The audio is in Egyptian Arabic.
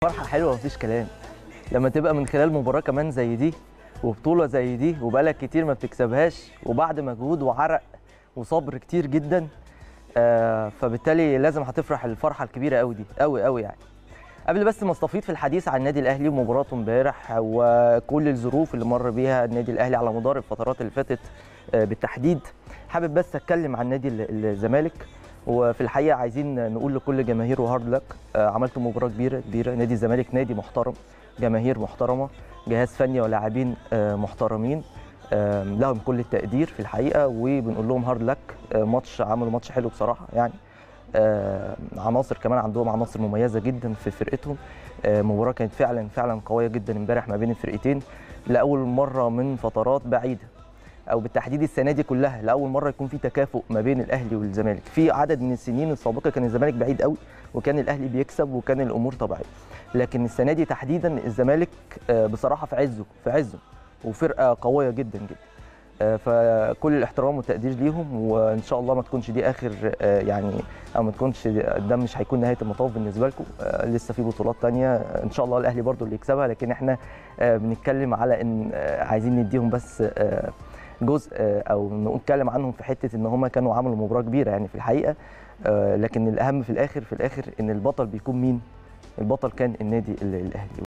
فرحه حلوه مفيش كلام لما تبقى من خلال مباراه كمان زي دي وبطوله زي دي وبقالك كتير ما بتكسبهاش وبعد مجهود وعرق وصبر كتير جدا آه، فبالتالي لازم هتفرح الفرحه الكبيره قوي دي قوي قوي يعني قبل بس ما استفيض في الحديث عن النادي الاهلي ومباراته امبارح وكل الظروف اللي مر بيها النادي الاهلي على مدار الفترات اللي فاتت آه، بالتحديد حابب بس اتكلم عن نادي ال- الزمالك وفي الحقيقه عايزين نقول لكل جماهيره هارد لك عملتوا مباراه كبيره كبيره نادي الزمالك نادي محترم جماهير محترمه جهاز فني ولاعبين آه، محترمين آه، لهم كل التقدير في الحقيقه وبنقول لهم هارد لك ماتش عملوا ماتش حلو بصراحه يعني آه، عناصر كمان عندهم عناصر مميزه جدا في فرقتهم آه، مباراه كانت فعلا فعلا قويه جدا امبارح ما بين الفرقتين لاول مره من فترات بعيده او بالتحديد السنه دي كلها لاول مره يكون في تكافؤ ما بين الاهلي والزمالك في عدد من السنين السابقه كان الزمالك بعيد قوي وكان الاهلي بيكسب وكان الامور طبيعيه لكن السنه دي تحديدا الزمالك آه، بصراحه في عزه في عزه وفرقه قويه جدا جدا آه، فكل الاحترام والتقدير ليهم وان شاء الله ما تكونش دي اخر آه، يعني او ما تكونش ده مش هيكون نهايه المطاف بالنسبه لكم آه، لسه في بطولات تانية آه، ان شاء الله الاهلي برضو اللي يكسبها لكن احنا آه، بنتكلم على ان آه، عايزين نديهم بس آه، جزء آه، او نتكلم عنهم في حته ان هم كانوا عملوا مباراه كبيره يعني في الحقيقه آه، لكن الاهم في الاخر في الاخر ان البطل بيكون مين البطل كان النادي ال- الاهلي